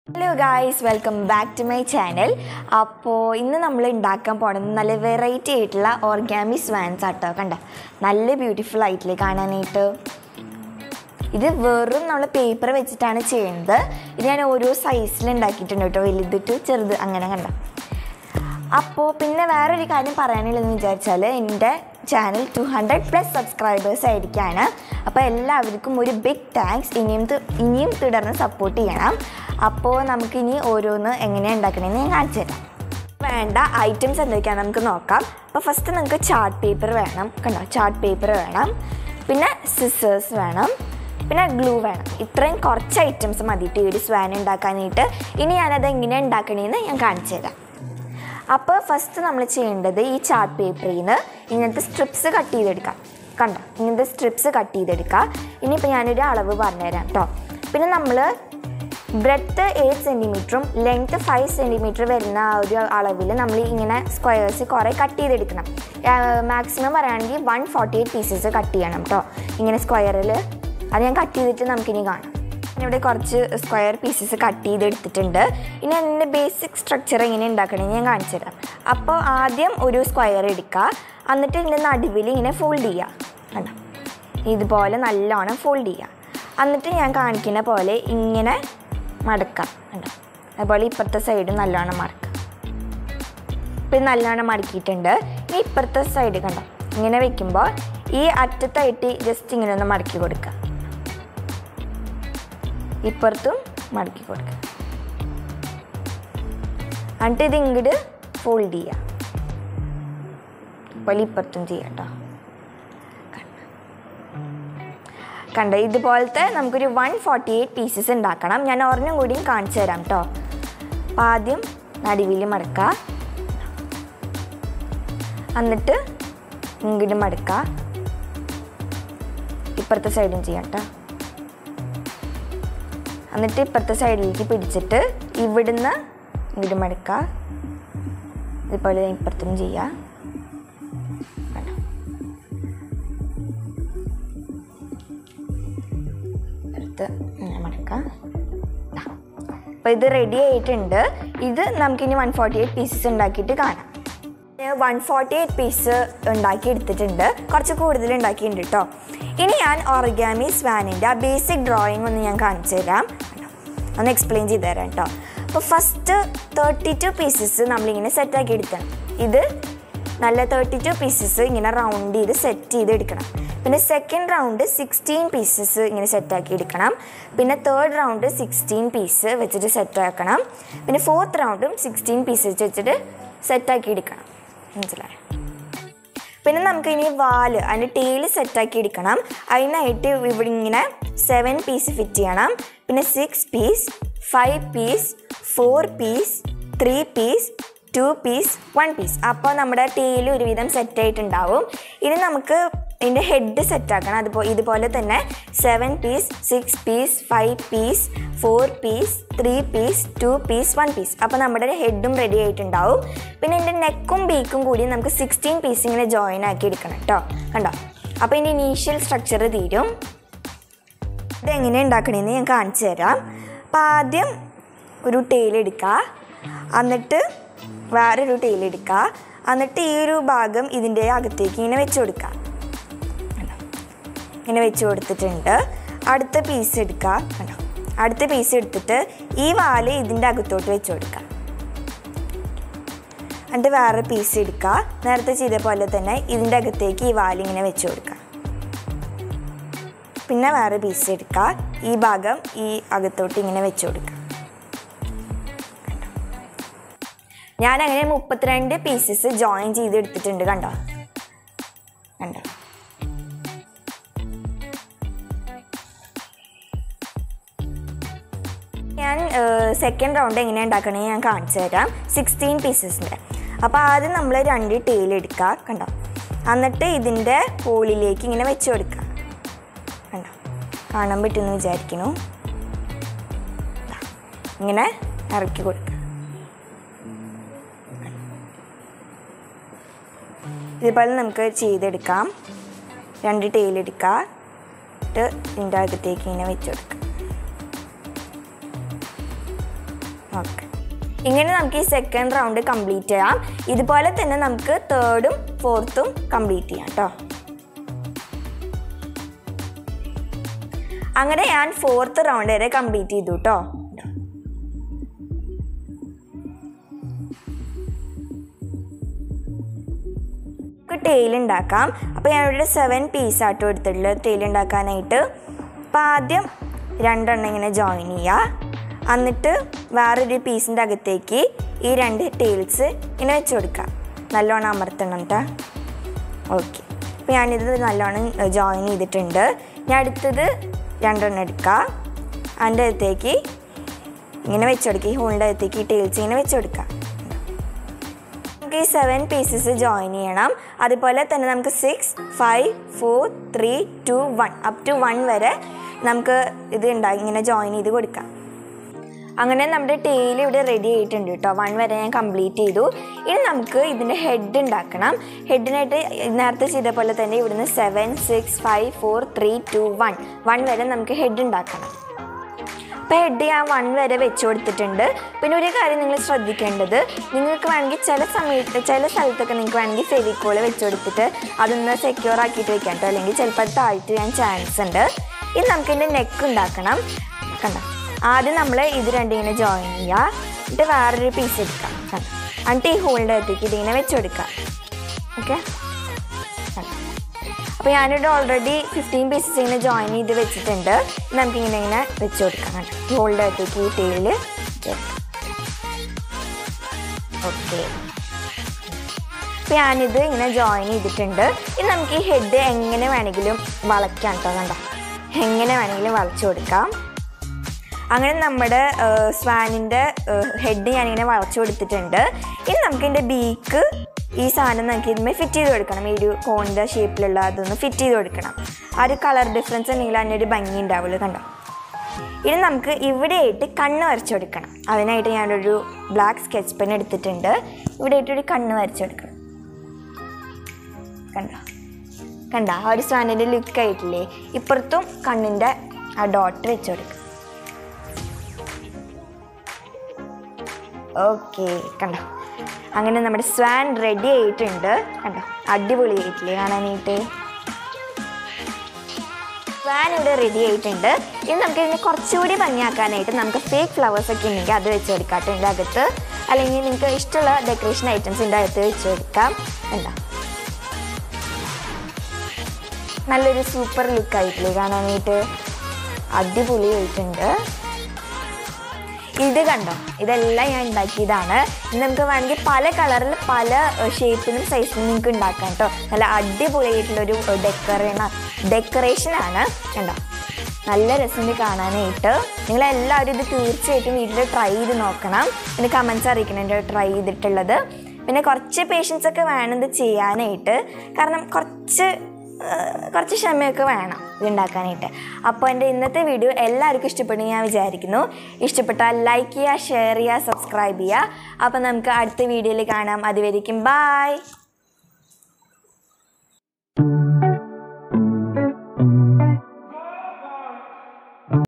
Hello guys welcome back to my channel അപ്പോൾ ഇന്ന് നമ്മൾ ഉണ്ടാക്കാൻ പോകുന്നത് നല്ല വെറൈറ്റി ആയിട്ടുള്ള ഓർഗാമി സ്വാൻസ് ആട്ടോ കണ്ട നല്ല ബ്യൂട്ടിഫുൾ ആയിട്ടില്ലേ കാണാനായിട്ട് ഇത് വെറും നമ്മൾ പേപ്പർ വെച്ചിട്ടാണ് ചെയ്യുന്നത് ഇത് ഞാൻ ഓരോ സൈസിൽ ഉണ്ടാക്കിയിട്ടുണ്ട് കേട്ടോ വലുതിട്ട് ചെറുത് അങ്ങനെ കണ്ട അപ്പോൾ പിന്നെ വേറൊരു കാര്യം പറയാനുള്ളതെന്ന് വിചാരിച്ചാൽ എൻ്റെ channel two hundred plus subscribers ആയിരിക്കുകയാണ് അപ്പോൾ എല്ലാവർക്കും ഒരു ബിഗ് താങ്ക്സ് ഇനിയും തു- ഇനിയും തുടർന്ന് സപ്പോർട്ട് ചെയ്യണം അപ്പോൾ നമുക്കിനി ഓരോന്ന് എങ്ങനെയാണ് ഉണ്ടാക്കണമെന്ന് ഞാൻ കാണിച്ചു തരാം വേണ്ട ഐറ്റംസ് എന്തൊക്കെയാണ് നമുക്ക് നോക്കാം അപ്പോൾ ഫസ്റ്റ് നിങ്ങൾക്ക് ചാർട്ട് പേപ്പർ വേണം കണ്ടോ ചാർട്ട് പേപ്പർ വേണം പിന്നെ സിസേഴ്സ് വേണം പിന്നെ ഗ്ലൂ വേണം ഇത്രയും കുറച്ച് ഐറ്റംസ് മതിയിട്ട് ഈ ഒരു സ്വാൻ ഉണ്ടാക്കാനായിട്ട് ഇനി ഞാനത് എങ്ങനെയാണ് ഉണ്ടാക്കണേന്ന് ഞാൻ കാണിച്ചു തരാം അപ്പോൾ ഫസ്റ്റ് നമ്മൾ ചെയ്യേണ്ടത് ഈ ചാർട്ട് പേപ്പറിൽ നിന്ന് ഇങ്ങനത്തെ സ്ട്രിപ്സ് കട്ട് ചെയ്തെടുക്കാം കണ്ടോ ഇങ്ങനത്തെ സ്ട്രിപ്സ് കട്ട് ചെയ്തെടുക്കുക ഇനിയിപ്പോൾ ഞാനൊരു അളവ് പറഞ്ഞുതരാം കേട്ടോ പിന്നെ നമ്മൾ ബ്രെത്ത് എയ്റ്റ് സെൻറ്റിമീറ്ററും ലെങ്ത്ത് ഫൈവ് സെൻറ്റിമീറ്റർ വരുന്ന ആ ഒരു അളവിൽ നമ്മൾ ഇങ്ങനെ സ്ക്വയേഴ്സ് കുറേ കട്ട് ചെയ്തെടുക്കണം മാക്സിമം പറയുകയാണെങ്കിൽ one forty eight pieces cut ചെയ്യണം കേട്ടോ ഇങ്ങനെ സ്ക്വയറിൽ അത് ഞാൻ കട്ട് ചെയ്തിട്ട് നമുക്കിനി കാണാം ഇവിടെ കുറച്ച് സ്ക്വയർ പീസസ് കട്ട് ചെയ്തെടുത്തിട്ടുണ്ട് ഇനി അതിൻ്റെ ബേസിക് സ്ട്രക്ചർ എങ്ങനെ ഉണ്ടാക്കണമെന്ന് ഞാൻ കാണിച്ചു തരാം അപ്പോൾ ആദ്യം ഒരു സ്ക്വയർ എടുക്കുക എന്നിട്ട് ഇതിൻ്റെ നടുവിൽ ഇങ്ങനെ ഫോൾഡ് ചെയ്യുക കണ്ടോ ഇതുപോലെ നല്ലോണം ഫോൾഡ് ചെയ്യുക എന്നിട്ട് ഞാൻ കാണിക്കുന്ന പോലെ ഇങ്ങനെ മടക്കാം കണ്ടോ അതുപോലെ ഇപ്പുറത്തെ സൈഡ് നല്ലോണം മടക്കുക ഇപ്പം നല്ലോണം മടക്കിയിട്ടുണ്ട് ഇനി ഇപ്പുറത്തെ സൈഡ് കണ്ടോ ഇങ്ങനെ വെക്കുമ്പോൾ ഈ അറ്റത്തായിട്ട് ജസ്റ്റ് ഇങ്ങനെ ഒന്ന് മടക്കി കൊടുക്കുക ഇപ്പുറത്തും മടക്കി കൊടുക്കുക എന്നിട്ട് ഇത് ഇങ്ങോട്ട് ഫോൾഡ് ചെയ്യുക അതുപോലെ ഇപ്പുറത്തും ചെയ്യാം കേട്ടോ കണ്ട ഇതുപോലത്തെ നമുക്കൊരു വൺ ഫോർട്ടി എയ്റ്റ് പീസസ് ഉണ്ടാക്കണം ഞാൻ ഒരെണ്ണം കൂടിയും കാണിച്ചു തരാം കേട്ടോ അപ്പം ആദ്യം നടുവിൽ മടക്കുക എന്നിട്ട് ഇങ്ങോട്ട് മടക്കുക ഇപ്പുറത്തെ സൈഡും ചെയ്യാം കേട്ടോ എന്നിട്ട് ഇപ്പുറത്തെ സൈഡിലേക്ക് പിടിച്ചിട്ട് ഇവിടുന്ന് ഇങ്ങോട്ട് മടക്കുക ഇതുപോലെ ഇപ്പുറത്തും ചെയ്യുക കണ്ടോ? എടുത്ത് ഇങ്ങനെ മടക്കാം അപ്പോൾ ഇത് റെഡി ആയിട്ടുണ്ട് ഇത് നമുക്കിനി വൺ ഫോർട്ടി എയ്റ്റ് പീസസ് ഉണ്ടാക്കിയിട്ട് കാണാം വൺ ഫോർട്ടി എയ്റ്റ് പീസ് ഉണ്ടാക്കി എടുത്തിട്ടുണ്ട് കുറച്ച് കൂടുതൽ ഉണ്ടാക്കിയിട്ടുണ്ട് കേട്ടോ ഇനി ഞാൻ ഓർഗാമി സ്വാനിൻ്റെ ആ ബേസിക് ഡ്രോയിങ് ഒന്ന് ഞാൻ കാണിച്ചു തരാം ഒന്ന് എക്സ്പ്ലെയിൻ ചെയ്ത് തരാം കേട്ടോ അപ്പോൾ ഫസ്റ്റ് തേർട്ടി ടു പീസസ് നമ്മളിങ്ങനെ സെറ്റാക്കി എടുക്കണം ഇത് നല്ല തേർട്ടി ടു പീസസ് ഇങ്ങനെ റൗണ്ട് ചെയ്ത് സെറ്റ് ചെയ്ത് എടുക്കണം പിന്നെ സെക്കൻഡ് റൗണ്ട് സിക്സ്റ്റീൻ പീസസ് ഇങ്ങനെ സെറ്റാക്കി എടുക്കണം പിന്നെ തേർഡ് റൗണ്ട് സിക്സ്റ്റീൻ പീസ് വെച്ചിട്ട് സെറ്റാക്കണം പിന്നെ ഫോർത്ത് റൗണ്ടും സിക്സ്റ്റീൻ പീസസ് വെച്ചിട്ട് സെറ്റാക്കി എടുക്കണം മനസ്സിലായോ പിന്നെ നമുക്ക് ഇനി വാല് അതിൻ്റെ ടെയിൽ സെറ്റാക്കി എടുക്കണം അതിനായിട്ട് ഇവിടെ ഇങ്ങനെ സെവൻ പീസ് ഫിറ്റ് ചെയ്യണം പിന്നെ six piece five piece four piece three piece two piece one piece അപ്പോൾ നമ്മുടെ ടെയിൽ ഒരുവിധം സെറ്റായിട്ടുണ്ടാവും ഇനി നമുക്ക് ഇതിൻ്റെ ഹെഡ് സെറ്റാക്കണം അതുപോലെ ഇതുപോലെ തന്നെ seven piece six piece five piece four piece three piece two piece one piece അപ്പോൾ നമ്മുടെ ഹെഡും റെഡി ആയിട്ടുണ്ടാവും പിന്നെ എൻ്റെ നെക്കും ബീക്കും കൂടി നമുക്ക് സിക്സ്റ്റീൻ പീസ് ഇങ്ങനെ ജോയിൻ ആക്കി എടുക്കണം കേട്ടോ കണ്ടോ അപ്പോൾ ഇതിൻ്റെ ഇനീഷ്യൽ സ്ട്രക്ചർ തീരും ഇതെങ്ങനെ ഉണ്ടാക്കണമെന്ന് ഞാൻ കാണിച്ചു തരാം അപ്പോൾ ആദ്യം ഒരു ടെയിൽ എടുക്കുക എന്നിട്ട് വേറൊരു ടെയിൽ എടുക്കുക എന്നിട്ട് ഈ ഒരു ഭാഗം ഇതിൻ്റെ അകത്തേക്ക് ഇങ്ങനെ വെച്ച് കൊടുക്കുക കണ്ടോ? ഇങ്ങനെ വെച്ച് കൊടുത്തിട്ടുണ്ട് അടുത്ത പീസ് എടുക്കുക കണ്ടോ അടുത്ത പീസ് എടുത്തിട്ട് ഈ വാല് ഇതിൻ്റെ അകത്തോട്ട് വെച്ച് കൊടുക്കുക എന്നിട്ട് വേറെ പീസ് എടുക്കുക നേരത്തെ ചെയ്ത പോലെ തന്നെ ഇതിൻ്റെ അകത്തേക്ക് ഈ വാല് ഇങ്ങനെ വെച്ച് കൊടുക്കുക പിന്നെ വേറെ പീസ് എടുക്കുക ഈ ഭാഗം ഈ അകത്തോട്ട് ഇങ്ങനെ വെച്ച് കൊടുക്കുക ഞാൻ അങ്ങനെ മുപ്പത്തിരണ്ട് പീസസ് ജോയിൻ ചെയ്ത് എടുത്തിട്ടുണ്ട് കണ്ടോ കണ്ടോ ഞാൻ സെക്കൻഡ് റൗണ്ട് എങ്ങനെ ഉണ്ടാക്കണേ ഞാൻ കാണിച്ചു തരാം സിക്സ്റ്റീൻ പീസസിൻ്റെ അപ്പോൾ ആദ്യം നമ്മൾ രണ്ട് ടെയിൽ എടുക്കുക കണ്ടോ എന്നിട്ട് ഇതിൻ്റെ ഹോളിലേക്ക് ഇങ്ങനെ വെച്ച് കൊടുക്കുക കണ്ടോ കാണാൻ പറ്റുമെന്ന് വിചാരിക്കുന്നു ദാ, ഇങ്ങനെ ഇറക്കി കൊടുക്കുക ഇതുപോലെ നമുക്ക് ചെയ്തെടുക്കാം രണ്ട് ടെയിൽ എടുക്കുക എന്നിട്ട് ഇതിൻ്റെ അകത്തേക്ക് ഇങ്ങനെ വെച്ച് കൊടുക്കുക ഓക്കെ ഇങ്ങനെ നമുക്ക് ഈ സെക്കൻഡ് റൗണ്ട് കംപ്ലീറ്റ് ചെയ്യാം ഇതുപോലെ തന്നെ നമുക്ക് തേർഡും ഫോർത്തും കംപ്ലീറ്റ് ചെയ്യാം കേട്ടോ അങ്ങനെ ഞാൻ ഫോർത്ത് റൗണ്ട് വരെ കംപ്ലീറ്റ് ചെയ്തു കേട്ടോ നമുക്ക് ടെയിൽ ഉണ്ടാക്കാം അപ്പോൾ ഞാനിവിടെ സെവൻ പീസ് ആട്ടോ എടുത്തിട്ടുള്ളത് ടെയിൽ ഉണ്ടാക്കാനായിട്ട് അപ്പോൾ ആദ്യം രണ്ടെണ്ണം ഇങ്ങനെ ജോയിൻ ചെയ്യുക എന്നിട്ട് വേറൊരു പീസിൻ്റെ അകത്തേക്ക് ഈ രണ്ട് ടെയിൽസ് ഇങ്ങനെ വെച്ച് കൊടുക്കാം നല്ലോണം അമർത്തണം കേട്ടോ ഓക്കെ അപ്പോൾ ഞാനിത് നല്ലോണം ജോയിൻ ചെയ്തിട്ടുണ്ട് ഞാൻ അടുത്തത് രണ്ടെണ്ണം എടുക്കുക അതിൻ്റെ അകത്തേക്ക് ഇങ്ങനെ വെച്ച് കൊടുക്കുക ഈ ഹോളിൻ്റെ അകത്തേക്ക് ഈ ടെയിൽസ് ഇങ്ങനെ വെച്ച് കൊടുക്കുക നമുക്ക് ഈ സെവൻ പീസസ് ജോയിൻ ചെയ്യണം അതുപോലെ തന്നെ നമുക്ക് six five four three two one up to one വരെ നമുക്ക് ഇത് ഉണ്ടായി ഇങ്ങനെ ജോയിൻ ചെയ്ത് കൊടുക്കാം അങ്ങനെ നമ്മുടെ ടെയിൽ ഇവിടെ റെഡി ആയിട്ടുണ്ട് കേട്ടോ വൺ വരെ ഞാൻ കംപ്ലീറ്റ് ചെയ്തു ഇനി നമുക്ക് ഇതിൻ്റെ ഹെഡ് ഉണ്ടാക്കണം ഹെഡിനായിട്ട് നേരത്തെ ചെയ്ത പോലെ തന്നെ ഇവിടുന്ന് seven six five four three two one one വരെ നമുക്ക് ഹെഡ് ഉണ്ടാക്കണം അപ്പോൾ ഹെഡ് ഞാൻ വൺ വരെ വെച്ച് കൊടുത്തിട്ടുണ്ട് പിന്നെ ഒരു കാര്യം നിങ്ങൾ ശ്രദ്ധിക്കേണ്ടത് നിങ്ങൾക്ക് വേണമെങ്കിൽ ചില സമയത്ത് ചില സ്ഥലത്തൊക്കെ നിങ്ങൾക്ക് വേണമെങ്കിൽ ഫെവിക്കോൾ വെച്ച് കൊടുത്തിട്ട് അതൊന്ന് സെക്യൂർ ആക്കിയിട്ട് വെക്കാം കേട്ടോ അല്ലെങ്കിൽ ചിലപ്പോൾ അത് താഴ്ത്തി ഞാൻ ചാൻസ് ഉണ്ട് ഇനി നമുക്ക് ഇതിൻ്റെ നെക്ക് ഉണ്ടാക്കണം കണ്ട ആദ്യം നമ്മൾ ഇത് രണ്ടും ഇങ്ങനെ ജോയിൻ ചെയ്യുക എന്നിട്ട് വേറൊരു പീസ് എടുക്കാം കണ്ടോ എന്നിട്ട് ഈ ഹോളിൻ്റെ അകത്തേക്ക് ഇതിങ്ങനെ വെച്ച് കൊടുക്കാം ഓക്കെ അപ്പോൾ ഞാനിവിടെ ഓൾറെഡി ഫിഫ്റ്റീൻ പീസസ് ഇങ്ങനെ ജോയിൻ ചെയ്ത് വെച്ചിട്ടുണ്ട് നമുക്കിങ്ങനെ ഇങ്ങനെ വെച്ച് കൊടുക്കാം കണ്ടോ ഈ ഹോളിൻ്റെ അകത്തേക്ക് ഈ ടേയിൽ ഓക്കെ അപ്പോൾ ഞാനിത് ഇങ്ങനെ ജോയിൻ ചെയ്തിട്ടുണ്ട് ഇനി നമുക്ക് ഈ ഹെഡ് എങ്ങനെ വേണമെങ്കിലും വളയ്ക്കാം കേട്ടോ കണ്ടോ എങ്ങനെ വേണമെങ്കിലും വളച്ചു കൊടുക്കാം അങ്ങനെ നമ്മുടെ സ്വാനിൻ്റെ ഹെഡ് ഞാനിങ്ങനെ വളച്ചു കൊടുത്തിട്ടുണ്ട് ഇനി നമുക്ക് ഇതിൻ്റെ ബീക്ക് ഈ സാധനം നമുക്ക് ഇതിന്മേൽ ഫിറ്റ് ചെയ്ത് കൊടുക്കണം ഈ ഒരു കോണിൻ്റെ ഷേപ്പിലുള്ള അതൊന്ന് ഫിറ്റ് ചെയ്ത് കൊടുക്കണം ആ ഒരു കളർ ഡിഫറൻസ് ഉണ്ടെങ്കിൽ അതിൻ്റെ ഒരു ഭംഗി ഉണ്ടാവുള്ളൂ കണ്ടോ ഇനി നമുക്ക് ഇവിടെയായിട്ട് കണ്ണ് വരച്ചു കൊടുക്കണം അതിനായിട്ട് ഞാനൊരു ബ്ലാക്ക് സ്കെച്ച് പെൻ എടുത്തിട്ടുണ്ട് ഇവിടെയായിട്ട് ഒരു കണ്ണ് വരച്ചു കൊടുക്കണം കണ്ടോ കണ്ട ആ ഒരു സ്വാനിൻ്റെ ലുക്ക് ആയിട്ടില്ലേ ഇപ്പുറത്തും കണ്ണിൻ്റെ ആ ഡോട്ട് വെച്ച് കൊടുക്കുക ഓക്കെ കണ്ടോ അങ്ങനെ നമ്മുടെ സ്വാൻ റെഡി ആയിട്ടുണ്ട് കണ്ടോ അടിപൊളിയായിട്ടില്ലേ കാണാനായിട്ട് സ്വാൻ ഇവിടെ റെഡി ആയിട്ടുണ്ട് ഇനി നമുക്ക് ഇതിനെ കുറച്ചുകൂടി ഭംഗിയാക്കാനായിട്ട് നമുക്ക് ഫേക്ക് ഫ്ലവേഴ്സ് ഒക്കെ ഉണ്ടെങ്കിൽ അത് വെച്ച് കൊടുക്കാം കേട്ടോ ഇതിൻ്റെ അകത്ത് അല്ലെങ്കിൽ നിങ്ങൾക്ക് ഇഷ്ടമുള്ള ഡെക്കറേഷൻ ഐറ്റംസ് ഇതിൻ്റെ അകത്ത് വെച്ച് കൊടുക്കാം എന്താ നല്ലൊരു സൂപ്പർ ലുക്ക് ആയിട്ടില്ലേ കാണാനായിട്ട് അടിപൊളിയായിട്ടുണ്ട് ഇത് കണ്ടോ ഇതെല്ലാം ഞാൻ ഉണ്ടാക്കിയതാണ് ഇനി നമുക്ക് വേണമെങ്കിൽ പല കളറിൽ പല ഷേപ്പിനും സൈസിനും നിങ്ങൾക്ക് ഉണ്ടാക്കാം കേട്ടോ നല്ല അടിപൊളിയായിട്ടുള്ളൊരു ഡെക്കറേണ ഡെക്കറേഷനാണ് കണ്ടോ നല്ല രസമുണ്ട് കാണാനായിട്ട് നിങ്ങളെല്ലാവരും ഇത് തീർച്ചയായിട്ടും വീട്ടിൽ ട്രൈ ചെയ്ത് നോക്കണം പിന്നെ കമൻസ് അറിയിക്കണം എൻ്റെ ട്രൈ ചെയ്തിട്ടുള്ളത് പിന്നെ കുറച്ച് പേഷ്യൻസ് ഒക്കെ വേണം ഇത് ചെയ്യാനായിട്ട് കാരണം കുറച്ച് ഏഹ് കുറച്ച് ക്ഷമയൊക്കെ വേണം ഇതുണ്ടാക്കാനായിട്ട് അപ്പോൾ എൻ്റെ ഇന്നത്തെ വീഡിയോ എല്ലാവർക്കും ഇഷ്ടപ്പെടും ഞാൻ വിചാരിക്കുന്നു ഇഷ്ടപ്പെട്ടാൽ ലൈക്ക് ചെയ്യുക ഷെയർ ചെയ്യുക സബ്സ്ക്രൈബ് ചെയ്യുക അപ്പോൾ നമുക്ക് അടുത്ത വീഡിയോയിൽ കാണാം അതുവരെയും ബായ്